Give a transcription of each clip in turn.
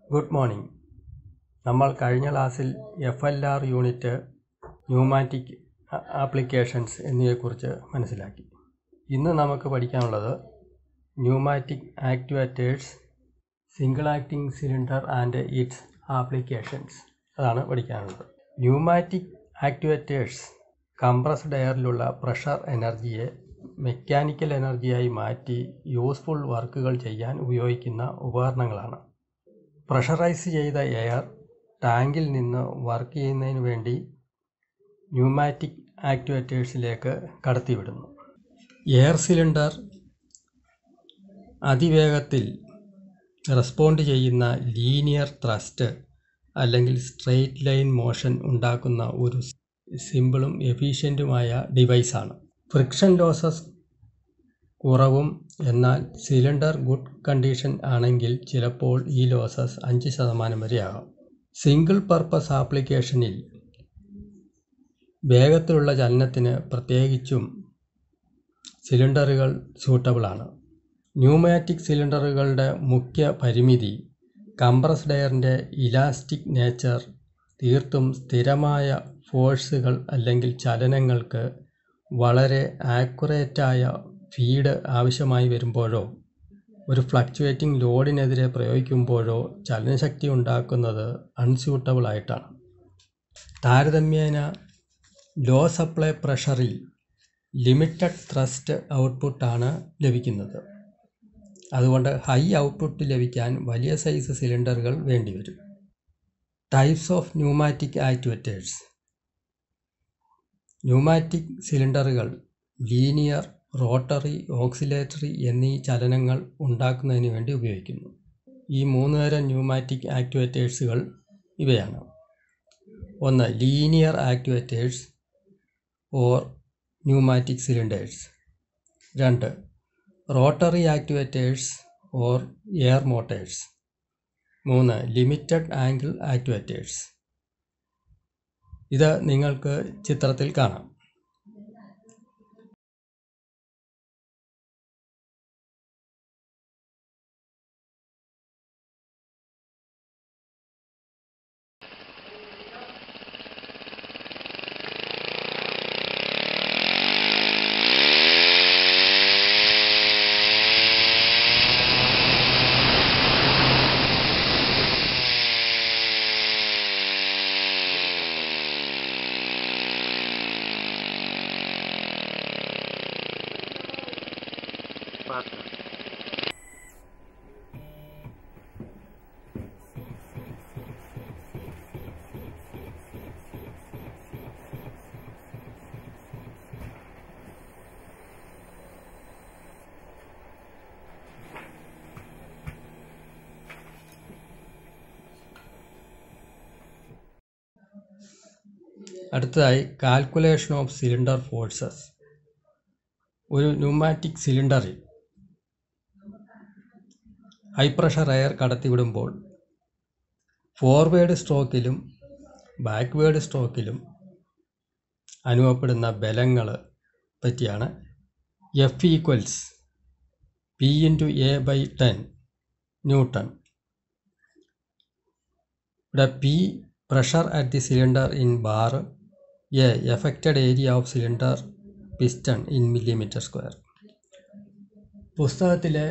good morning നമ്മൾ കഴിഞ്ഞ ക്ലാസ്സിൽ F L R unit pneumatic applications എന്നിവയെക്കുറിച്ച് മനസ്സിലാക്കി ഇന്ന് നമുക്ക് പഠിക്കാനുള്ളത് pneumatic actuators single acting cylinder and its applications അതാണ് പഠിക്കാനുള്ളത് ന്യൂമാറ്റിക് ആക്റ്റുവേറ്റേഴ്സ് കംപ്രസ്ഡ് എയറിലുള്ള പ്രഷർ എനർജിയെ മെക്കാനിക്കൽ എനർജിയായി മാറ്റി യൂസ്ഫുൾ വർക്കുകൾ ചെയ്യാൻ ഉപയോഗിക്കുന്ന ഉപകരണങ്ങളാണ് പ്രഷറൈസ് ചെയ്ത എയർ ടാങ്കിൽ നിന്ന് വർക്ക് ചെയ്യുന്നതിന് വേണ്ടി ന്യൂമാറ്റിക് ആക്റ്റുവേറ്റേഴ്സിലേക്ക് കടത്തിവിടുന്നു എയർ സിലിണ്ടർ അതിവേഗത്തിൽ റെസ്പോണ്ട് ചെയ്യുന്ന ലീനിയർ ത്രസ്റ്റ് അല്ലെങ്കിൽ സ്ട്രെയിറ്റ് ലൈൻ മോഷൻ ഉണ്ടാക്കുന്ന ഒരു സിമ്പിളും എഫീഷ്യൻറ്റുമായ ഡിവൈസാണ് ഫ്രിക്ഷൻ ലോസസ് കുറവും എന്നാൽ സിലിണ്ടർ ഗുഡ് കണ്ടീഷൻ ആണെങ്കിൽ ചിലപ്പോൾ ഈ ലോസസ് അഞ്ച് ശതമാനം വരെയാകാം സിംഗിൾ പർപ്പസ് ആപ്ലിക്കേഷനിൽ വേഗത്തിലുള്ള ചലനത്തിന് പ്രത്യേകിച്ചും സിലിണ്ടറുകൾ സൂട്ടബിളാണ് ന്യൂമാറ്റിക് സിലിണ്ടറുകളുടെ മുഖ്യ പരിമിതി കംപ്രസ്ഡ് എയറിൻ്റെ ഇലാസ്റ്റിക് നേച്ചർ തീർത്തും സ്ഥിരമായ ഫോഴ്സുകൾ അല്ലെങ്കിൽ ചലനങ്ങൾക്ക് വളരെ ആക്യുറേറ്റായ ഫീഡ് ആവശ്യമായി വരുമ്പോഴോ ഒരു ഫ്ലക്ച്വേറ്റിംഗ് ലോഡിനെതിരെ പ്രയോഗിക്കുമ്പോഴോ ചലനശക്തി ഉണ്ടാക്കുന്നത് അൺസ്യൂട്ടബിൾ ആയിട്ടാണ് താരതമ്യേന ലോ സപ്ലൈ പ്രഷറിൽ ലിമിറ്റഡ് ത്രസ്റ്റ് ഔട്ട്പുട്ടാണ് ലഭിക്കുന്നത് അതുകൊണ്ട് ഹൈ ഔട്ട്പുട്ട് ലഭിക്കാൻ വലിയ സൈസ് സിലിണ്ടറുകൾ വേണ്ടിവരും types of pneumatic actuators pneumatic സിലിണ്ടറുകൾ ലീനിയർ റോട്ടറി ഓക്സിലേറ്ററി എന്നീ ചലനങ്ങൾ ഉണ്ടാക്കുന്നതിന് വേണ്ടി ഉപയോഗിക്കുന്നു ഈ മൂന്ന് തരം ന്യൂമാറ്റിക് ആക്റ്റുവേറ്റേഴ്സുകൾ ഇവയാണ് ഒന്ന് linear actuators or pneumatic cylinders രണ്ട് rotary actuators or air motors മൂന്ന് ലിമിറ്റഡ് ആംഗിൾ ആക്റ്റുവേറ്റേഴ്സ് ഇത് നിങ്ങൾക്ക് ചിത്രത്തിൽ കാണാം അടുത്തതായി കാൽക്കുലേഷൻ ഓഫ് സിലിണ്ടർ ഫോഴ്സസ് ഒരു ന്യൂമാറ്റിക് സിലിണ്ടറിൽ ഹൈ പ്രഷർ എയർ കടത്തിവിടുമ്പോൾ ഫോർവേഡ് സ്ട്രോക്കിലും ബാക്ക്വേഡ് സ്ട്രോക്കിലും അനുഭവപ്പെടുന്ന ബലങ്ങൾ പറ്റിയാണ് F equals P into A by ten newton ഇവിടെ P pressure at the cylinder in bar a affected area of cylinder piston in millimeter square പുസ്തകത്തിലെ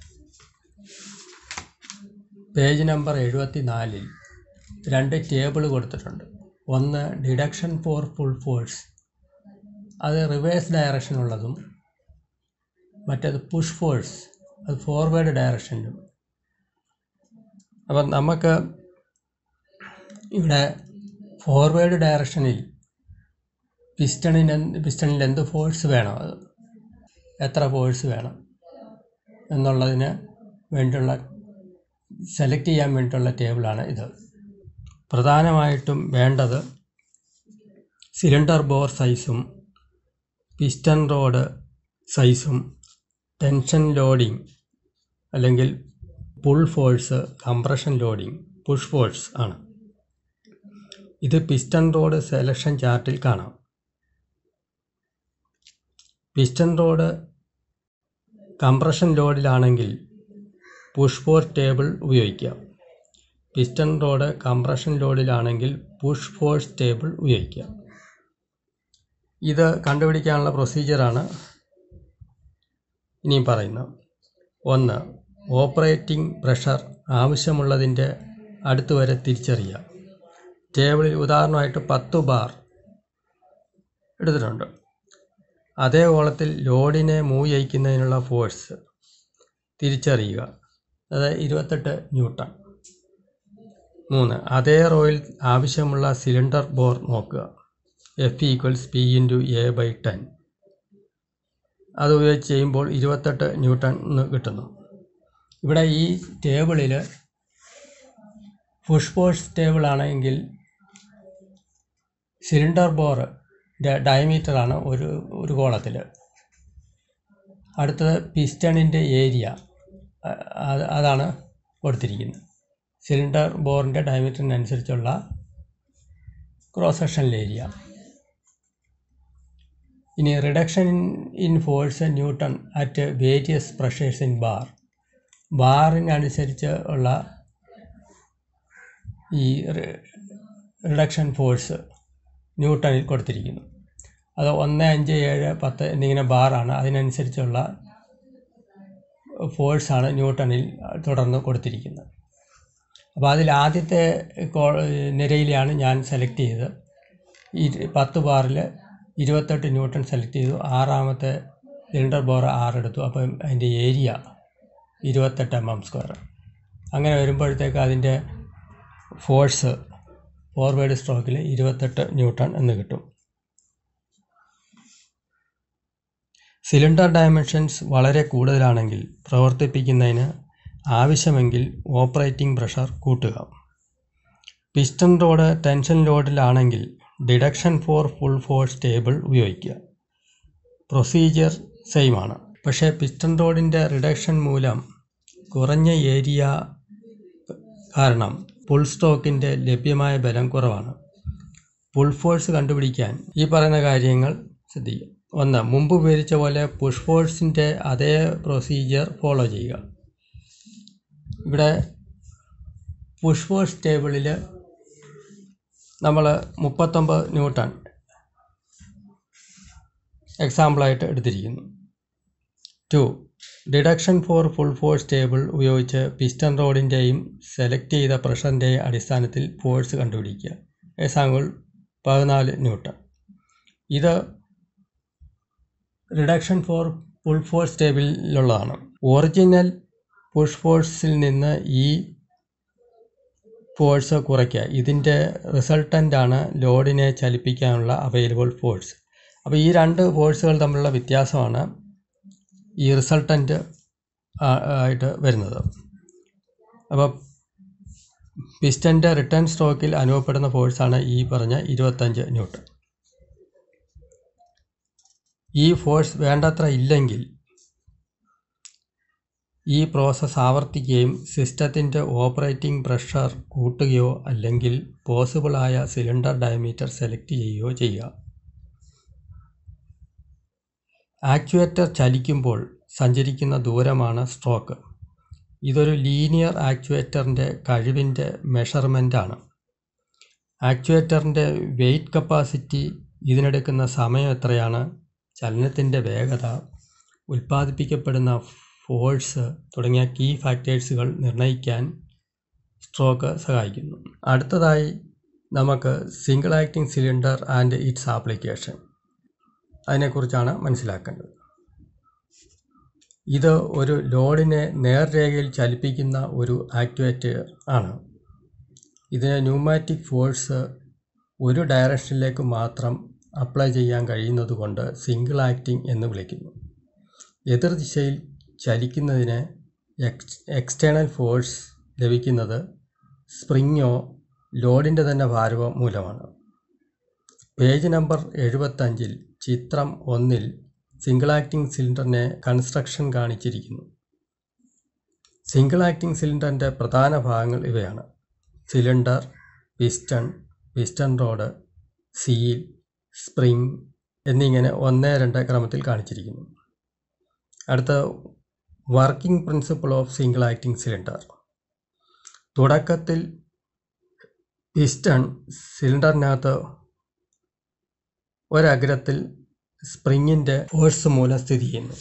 പേജ് നമ്പർ എഴുപത്തി നാലിൽ രണ്ട് ടേബിൾ കൊടുത്തിട്ടുണ്ട് ഒന്ന് ഡിഡക്ഷൻ ഫോർ ഫുൾ ഫോഴ്സ് അത് reverse ഡയറക്ഷനുള്ളതും മറ്റേത് പുഷ് ഫോഴ്സ് അത് ഫോർവേഡ് ഡയറക്ഷനിലും അപ്പം നമുക്ക് ഇവിടെ ഫോർവേഡ് ഡയറക്ഷനിൽ പിസ്റ്റണിന് പിസ്റ്റണിൽ എന്ത് ഫോഴ്സ് വേണം അത് എത്ര ഫോഴ്സ് വേണം എന്നുള്ളതിന് വേണ്ടിയുള്ള സെലക്ട് ചെയ്യാൻ വേണ്ടിയിട്ടുള്ള ടേബിളാണ് ഇത് പ്രധാനമായിട്ടും വേണ്ടത് സിലിണ്ടർ ബോർ സൈസും പിസ്റ്റൺ റോഡ് സൈസും ടെൻഷൻ ലോഡിംഗ് അല്ലെങ്കിൽ pull force compression loading push force ആണ് ഇത് പിസ്റ്റൺ റോഡ് സെലക്ഷൻ ചാർട്ടിൽ കാണാം പിസ്റ്റൺ റോഡ് കംപ്രഷൻ ലോഡിലാണെങ്കിൽ പുഷ് ഫോർ ടേബിൾ ഉപയോഗിക്കാം പിസ്റ്റൺ റോഡ് കംപ്രഷൻ ലോഡിലാണെങ്കിൽ പുഷ് ഫോഴ്സ് ടേബിൾ ഉപയോഗിക്കുക ഇത് കണ്ടുപിടിക്കാനുള്ള പ്രൊസീജിയറാണ് ഇനിയും പറയുന്നത് ഒന്ന് ഓപ്പറേറ്റിംഗ് പ്രഷർ ആവശ്യമുള്ളതിൻ്റെ അടുത്ത് വരെ തിരിച്ചറിയുക ടേബിളിൽ ഉദാഹരണമായിട്ട് പത്ത് ബാർ എടുത്തിട്ടുണ്ട് അതേ കോളത്തിൽ ലോഡിനെ മൂവ് ചെയ്യിക്കുന്നതിനുള്ള ഫോഴ്സ് തിരിച്ചറിയുക അതായത് ഇരുപത്തെട്ട് ന്യൂട്ടൺ മൂന്ന് അതേ റോയിൽ ആവശ്യമുള്ള സിലിണ്ടർ ബോർ നോക്കുക F equals P into A by ten അത് ഉപയോഗിച്ച് ചെയ്യുമ്പോൾ ഇരുപത്തെട്ട് ന്യൂട്ടൺ എന്ന് കിട്ടുന്നു ഇവിടെ ഈ ടേബിളിൽ പുഷ് ഫോഴ്സ് ടേബിൾ ആണെങ്കിൽ സിലിണ്ടർ ബോർ ഡയമീറ്ററാണ് ഒരു ഒരു കോളത്തിൽ അടുത്തത് പിസ്റ്റണിൻ്റെ ഏരിയ അത് അതാണ് കൊടുത്തിരിക്കുന്നത് സിലിണ്ടർ ബോറിൻ്റെ ഡയമീറ്ററിനനുസരിച്ചുള്ള ക്രോസ് സെക്ഷണൽ ഏരിയ ഇനി reduction in in force newton at various pressures in bar ബാറിനനുസരിച്ച് ഉള്ള ഈ റിഡക്ഷൻ ഫോഴ്സ് ന്യൂട്ടണിൽ കൊടുത്തിരിക്കുന്നു അത് ഒന്ന് അഞ്ച് ഏഴ് പത്ത് എന്നിങ്ങനെ ബാറാണ് അതിനനുസരിച്ചുള്ള ഫോഴ്സാണ് ന്യൂട്ടണിൽ തുടർന്ന് കൊടുത്തിരിക്കുന്നത് അപ്പോൾ അതിൽ ആദ്യത്തെ നിരയിലാണ് ഞാൻ സെലക്ട് ചെയ്തത് ഈ പത്ത് ബാറിൽ ഇരുപത്തെട്ട് ന്യൂട്ടൺ സെലക്ട് ചെയ്തു ആറാമത്തെ സിലിണ്ടർ ബോർ ആറെടുത്തു അപ്പം അതിൻ്റെ ഏരിയ ഇരുപത്തെട്ട് എം എം സ്ക്വയർ അങ്ങനെ വരുമ്പോഴത്തേക്ക് അതിൻ്റെ ഫോഴ്സ് ഫോർവേഡ് സ്ട്രോക്കിൽ ഇരുപത്തെട്ട് ന്യൂട്ടൺ എന്ന് കിട്ടും സിലിണ്ടർ ഡയമെൻഷൻസ് വളരെ കൂടുതലാണെങ്കിൽ പ്രവർത്തിപ്പിക്കുന്നതിന് ആവശ്യമെങ്കിൽ ഓപ്പറേറ്റിംഗ് പ്രഷർ കൂട്ടുക പിസ്റ്റൺ റോഡ് ടെൻഷൻ ലോഡിലാണെങ്കിൽ deduction for full force table ഉപയോഗിക്കുക പ്രൊസീജിയർ സെയിം ആണ് പക്ഷേ പിസ്റ്റൺ റോഡിൻ്റെ റിഡക്ഷൻ മൂലം കുറഞ്ഞ ഏരിയ കാരണം പുൾ സ്റ്റോക്കിൻ്റെ ലഭ്യമായ ബലം കുറവാണ് പുൾ ഫോഴ്സ് കണ്ടുപിടിക്കാൻ ഈ പറയുന്ന കാര്യങ്ങൾ ശ്രദ്ധിക്കുക ഒന്ന് മുമ്പ് വിവരിച്ച പോലെ പുഷ് ഫോഴ്സിൻ്റെ അതേ പ്രൊസീജിയർ ഫോളോ ചെയ്യുക ഇവിടെ പുഷ് ഫോഴ്സ് ടേബിളിൽ നമ്മൾ മുപ്പത്തൊമ്പത് ന്യൂട്ടൺ എക്സാമ്പിളായിട്ട് എടുത്തിരിക്കുന്നു to deduction for full force table ഉപയോഗിച്ച് പിസ്റ്റൺ റോഡിൻ്റെയും സെലക്ട് ചെയ്ത പ്രഷറിൻ്റെയും അടിസ്ഥാനത്തിൽ ഫോഴ്സ് കണ്ടുപിടിക്കുക എക്സാമ്പിൾ പതിനാല് ന്യൂട്ടൺ ഇത് റിഡക്ഷൻ ഫോർ ഫുൾ ഫോഴ്സ് ടേബിളിലുള്ളതാണ് ഒറിജിനൽ പുഷ് ഫോഴ്സിൽ നിന്ന് ഈ ഫോഴ്സ് കുറയ്ക്കുക ഇതിൻ്റെ റിസൾട്ടൻ്റാണ് ലോഡിനെ ചലിപ്പിക്കാനുള്ള അവൈലബിൾ ഫോഴ്സ് അപ്പോൾ ഈ രണ്ട് ഫോഴ്സുകൾ തമ്മിലുള്ള വ്യത്യാസമാണ് ഈ റിസൾട്ടൻ്റ് ആയിട്ട് വരുന്നത് അപ്പോൾ പിസ്റ്റൻ്റെ റിട്ടേൺ സ്ട്രോക്കിൽ അനുഭവപ്പെടുന്ന ഫോഴ്സാണ് ഈ പറഞ്ഞ ഇരുപത്തഞ്ച് ന്യൂട്ടൺ ഈ ഫോഴ്സ് വേണ്ടത്ര ഇല്ലെങ്കിൽ ഈ പ്രോസസ്സ് ആവർത്തിക്കുകയും സിസ്റ്റത്തിൻ്റെ ഓപ്പറേറ്റിംഗ് പ്രഷർ കൂട്ടുകയോ അല്ലെങ്കിൽ പോസിബിളായ സിലിണ്ടർ ഡയമീറ്റർ സെലക്ട് ചെയ്യുകയോ ചെയ്യുക ആക്ച്വേറ്റർ ചലിക്കുമ്പോൾ സഞ്ചരിക്കുന്ന ദൂരമാണ് സ്ട്രോക്ക് ഇതൊരു ലീനിയർ ആക്ച്വേറ്ററിൻ്റെ കഴിവിൻ്റെ മെഷർമെൻ്റാണ് ആക്ച്വേറ്ററിൻ്റെ വെയ്റ്റ് കപ്പാസിറ്റി ഇതിനെടുക്കുന്ന സമയം എത്രയാണ് ചലനത്തിൻ്റെ വേഗത ഉൽപ്പാദിപ്പിക്കപ്പെടുന്ന ഫോഴ്സ് തുടങ്ങിയ കീ ഫാക്ടേഴ്സുകൾ നിർണ്ണയിക്കാൻ സ്ട്രോക്ക് സഹായിക്കുന്നു അടുത്തതായി നമുക്ക് single acting cylinder and its application അതിനെക്കുറിച്ചാണ് മനസ്സിലാക്കേണ്ടത് ഇത് ഒരു ലോഡിനെ നേർരേഖയിൽ ചലിപ്പിക്കുന്ന ഒരു ആക്യുവേറ്റർ ആണ് ഇതിന് ന്യൂമാറ്റിക് ഫോഴ്സ് ഒരു ഡയറക്ഷനിലേക്ക് മാത്രം അപ്ലൈ ചെയ്യാൻ കഴിയുന്നതുകൊണ്ട് സിംഗിൾ ആക്ടിംഗ് എന്ന് വിളിക്കുന്നു എതിർദിശയിൽ ചലിക്കുന്നതിന് എക്സ് എക്സ്റ്റേണൽ ഫോഴ്സ് ലഭിക്കുന്നത് സ്പ്രിങ്ങോ ലോഡിൻ്റെ തന്നെ ഭാരവോ മൂലമാണ് പേജ് നമ്പർ എഴുപത്തഞ്ചിൽ ചിത്രം ഒന്നിൽ സിംഗിൾ ആക്ടിംഗ് സിലിണ്ടറിനെ കൺസ്ട്രക്ഷൻ കാണിച്ചിരിക്കുന്നു സിംഗിൾ ആക്ടിംഗ് സിലിണ്ടറിൻ്റെ പ്രധാന ഭാഗങ്ങൾ ഇവയാണ് cylinder piston piston rod seal spring എന്നിങ്ങനെ ഒന്ന് രണ്ട് ക്രമത്തിൽ കാണിച്ചിരിക്കുന്നു അടുത്ത working principle of single acting cylinder തുടക്കത്തിൽ പിസ്റ്റൺ സിലിണ്ടറിനകത്ത് ഒരഗ്രത്തിൽ സ്പ്രിങ്ങിൻ്റെ ഫോഴ്സ് മൂലം സ്ഥിതി ചെയ്യുന്നു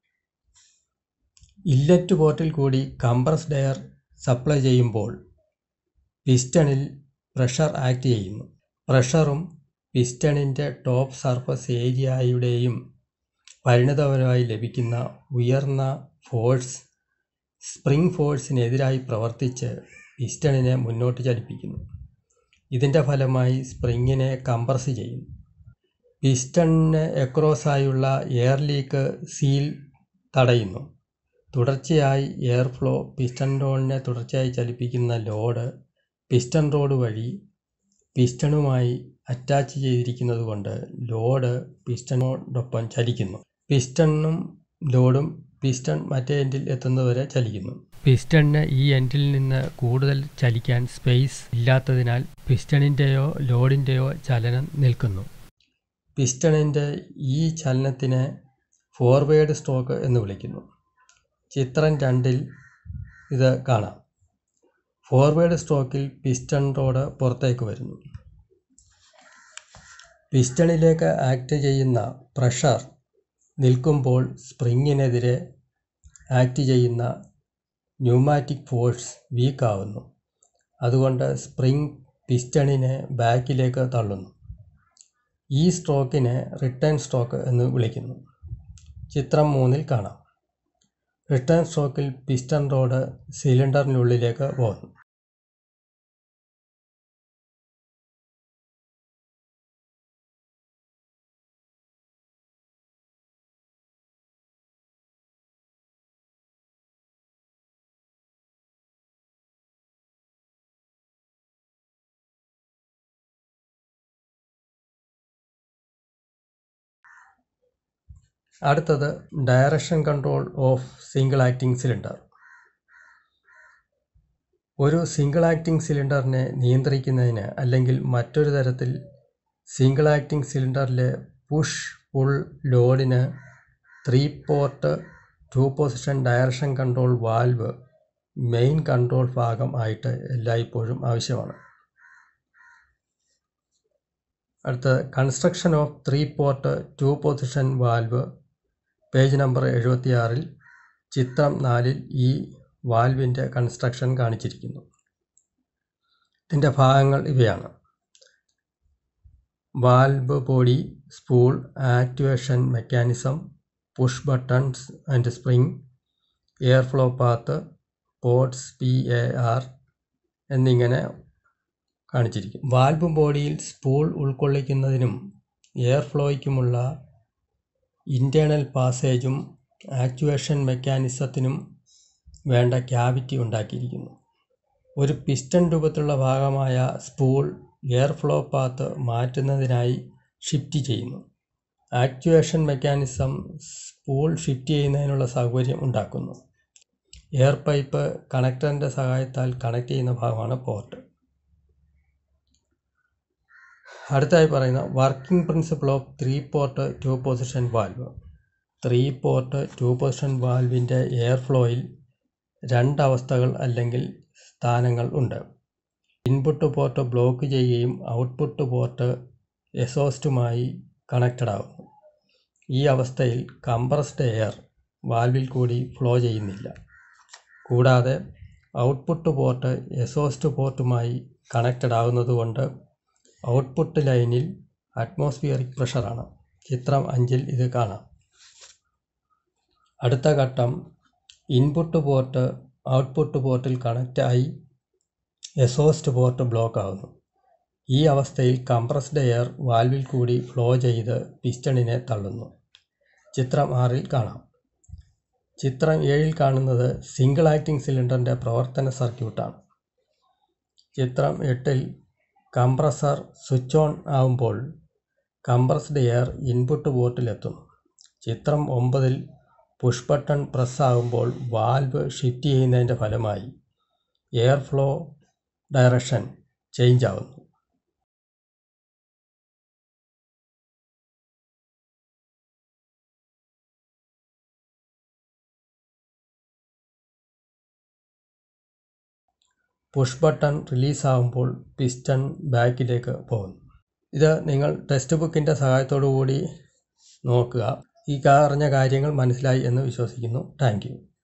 ഇല്ലറ്റ് പോർട്ടിൽ കൂടി കംപ്രസ്ഡ് എയർ സപ്ലൈ ചെയ്യുമ്പോൾ പിസ്റ്റണിൽ പ്രഷർ ആക്ട് ചെയ്യുന്നു പ്രഷറും പിസ്റ്റണിൻ്റെ ടോപ്പ് സർഫസ് ഏരിയയുടെയും പരിണിതഫലമായി ലഭിക്കുന്ന ഉയർന്ന ഫോഴ്സ് സ്പ്രിംഗ് ഫോഴ്സിനെതിരായി പ്രവർത്തിച്ച് പിസ്റ്റണിനെ മുന്നോട്ട് ചലിപ്പിക്കുന്നു ഇതിൻ്റെ ഫലമായി സ്പ്രിങ്ങിനെ കംപ്രസ് ചെയ്യുന്നു പിസ്റ്റണിന് എക്രോസായുള്ള എയർ ലീക്ക് സീൽ തടയുന്നു തുടർച്ചയായി എയർ ഫ്ലോ പിസ്റ്റൺ റോഡിനെ തുടർച്ചയായി ചലിപ്പിക്കുന്ന ലോഡ് പിസ്റ്റൺ റോഡ് വഴി പിസ്റ്റണുമായി അറ്റാച്ച് ചെയ്തിരിക്കുന്നതുകൊണ്ട് ലോഡ് പിസ്റ്റണോടൊപ്പം ചലിക്കുന്നു പിസ്റ്റണും ലോഡും പിസ്റ്റൺ മറ്റേ എൻഡിൽ എത്തുന്നതുവരെ ചലിക്കുന്നു പിസ്റ്റണിന് ഈ എൻഡിൽ നിന്ന് കൂടുതൽ ചലിക്കാൻ സ്പേസ് ഇല്ലാത്തതിനാൽ പിസ്റ്റണിൻ്റെയോ ലോഡിൻ്റെയോ ചലനം നിൽക്കുന്നു പിസ്റ്റണിൻ്റെ ഈ ചലനത്തിനെ ഫോർവേഡ് സ്ട്രോക്ക് എന്ന് വിളിക്കുന്നു ചിത്രം രണ്ടിൽ ഇത് കാണാം ഫോർവേഡ് സ്ട്രോക്കിൽ പിസ്റ്റൺ റോഡ് പുറത്തേക്ക് വരുന്നു പിസ്റ്റണിലേക്ക് ആക്ട് ചെയ്യുന്ന പ്രഷർ നിൽക്കുമ്പോൾ സ്പ്രിങ്ങിനെതിരെ ആക്ട് ചെയ്യുന്ന ന്യൂമാറ്റിക് ഫോഴ്സ് വീക്കാവുന്നു അതുകൊണ്ട് സ്പ്രിംഗ് പിസ്റ്റണിനെ ബാക്കിലേക്ക് തള്ളുന്നു ഈ സ്ട്രോക്കിനെ റിട്ടേൺ സ്ട്രോക്ക് എന്ന് വിളിക്കുന്നു ചിത്രം മൂന്നിൽ കാണാം റിട്ടേൺ സ്ട്രോക്കിൽ പിസ്റ്റൺ റോഡ് സിലിണ്ടറിനുള്ളിലേക്ക് പോകുന്നു അടുത്തത് direction control of single acting cylinder ഒരു സിംഗിൾ ആക്ടിംഗ് സിലിണ്ടറിനെ നിയന്ത്രിക്കുന്നതിന് അല്ലെങ്കിൽ മറ്റൊരു തരത്തിൽ സിംഗിൾ ആക്ടിംഗ് സിലിണ്ടറിലെ പുഷ് പുൾ ലോഡിന് three port two position direction control valve main control ഭാഗം ആയിട്ട് എല്ലായ്പ്പോഴും ആവശ്യമാണ് അടുത്തത് construction of three port two position valve page number എഴുപത്തിയാറിൽ ചിത്രം നാലിൽ ഈ വാൽവിൻ്റെ കൺസ്ട്രക്ഷൻ കാണിച്ചിരിക്കുന്നു ഇതിൻ്റെ ഭാഗങ്ങൾ ഇവയാണ് valve body spool actuation mechanism push buttons and spring air flow path ports P A R എന്നിങ്ങനെ കാണിച്ചിരിക്കും വാൽവ് ബോഡിയിൽ സ്പൂൾ ഉൾക്കൊള്ളിക്കുന്നതിനും എയർ ഫ്ലോയ്ക്കുമുള്ള ഇൻറ്റേർണൽ പാസേജും ആക്റ്റുവേഷൻ മെക്കാനിസത്തിനും വേണ്ട ക്യാവിറ്റി ഉണ്ടാക്കിയിരിക്കുന്നു ഒരു പിസ്റ്റൺ രൂപത്തിലുള്ള ഭാഗമായ സ്പൂൾ എയർ ഫ്ലോ പാത്ത് മാറ്റുന്നതിനായി ഷിഫ്റ്റ് ചെയ്യുന്നു ആക്റ്റുവേഷൻ മെക്കാനിസം സ്പൂൾ ഷിഫ്റ്റ് ചെയ്യുന്നതിനുള്ള സൗകര്യം ഉണ്ടാക്കുന്നു എയർ പൈപ്പ് കണക്ടറിൻ്റെ സഹായത്താൽ കണക്ട് ചെയ്യുന്ന ഭാഗമാണ് പോർട്ട് അടുത്തായി പറയുന്ന working principle of three port two position valve three port two position വാൽവിൻ്റെ എയർ ഫ്ലോയിൽ രണ്ട് അവസ്ഥകൾ അല്ലെങ്കിൽ സ്ഥാനങ്ങൾ ഉണ്ട് ഇൻപുട്ട് പോർട്ട് ബ്ലോക്ക് ചെയ്യുകയും ഔട്ട്പുട്ട് പോർട്ട് എസോസ്റ്റുമായി കണക്റ്റഡ് ആകുന്നു ഈ അവസ്ഥയിൽ കംപ്രസ്ഡ് എയർ വാൽവിൽ കൂടി ഫ്ലോ ചെയ്യുന്നില്ല കൂടാതെ ഔട്ട്പുട്ട് പോർട്ട് എസോസ്റ്റ് പോർട്ടുമായി കണക്റ്റഡ് ആകുന്നതുകൊണ്ട് ഔട്ട്പുട്ട് ലൈനിൽ അറ്റ്മോസ്ഫിയറിക് പ്രഷറാണ് ചിത്രം അഞ്ചിൽ ഇത് കാണാം അടുത്ത ഘട്ടം ഇൻപുട്ട് പോർട്ട് ഔട്ട്പുട്ട് പോർട്ടിൽ കണക്റ്റായി എസോസ്റ്റ് പോർട്ട് ബ്ലോക്ക് ആകുന്നു ഈ അവസ്ഥയിൽ കംപ്രസ്ഡ് എയർ വാൽവിൽ കൂടി ഫ്ലോ ചെയ്ത് പിസ്റ്റണിനെ തള്ളുന്നു ചിത്രം ആറിൽ കാണാം ചിത്രം ഏഴിൽ കാണുന്നത് സിംഗിൾ ആക്ടിംഗ് സിലിണ്ടറിൻ്റെ പ്രവർത്തന സർക്യൂട്ടാണ് ചിത്രം എട്ടിൽ കംപ്രസർ സ്വിച്ച് ഓൺ ആവുമ്പോൾ കംപ്രസ്ഡ് എയർ ഇൻപുട്ട് പോർട്ടിലെത്തുന്നു ചിത്രം ഒമ്പതിൽ പുഷ് ബട്ടൺ പ്രസ് ആകുമ്പോൾ വാൽവ് ഷിഫ്റ്റ് ചെയ്യുന്നതിൻ്റെ ഫലമായി എയർ ഫ്ലോ ഡയറക്ഷൻ ചേഞ്ച് ആവുന്നു പുഷ് ബട്ടൺ റിലീസാകുമ്പോൾ പിസ്റ്റൺ ബാക്കിലേക്ക് പോകുന്നു ഇത് നിങ്ങൾ ടെക്സ്റ്റ് ബുക്കിൻ്റെ സഹായത്തോടു കൂടി നോക്കുക ഈ പറഞ്ഞ കാര്യങ്ങൾ മനസ്സിലായി എന്ന് വിശ്വസിക്കുന്നു താങ്ക് യു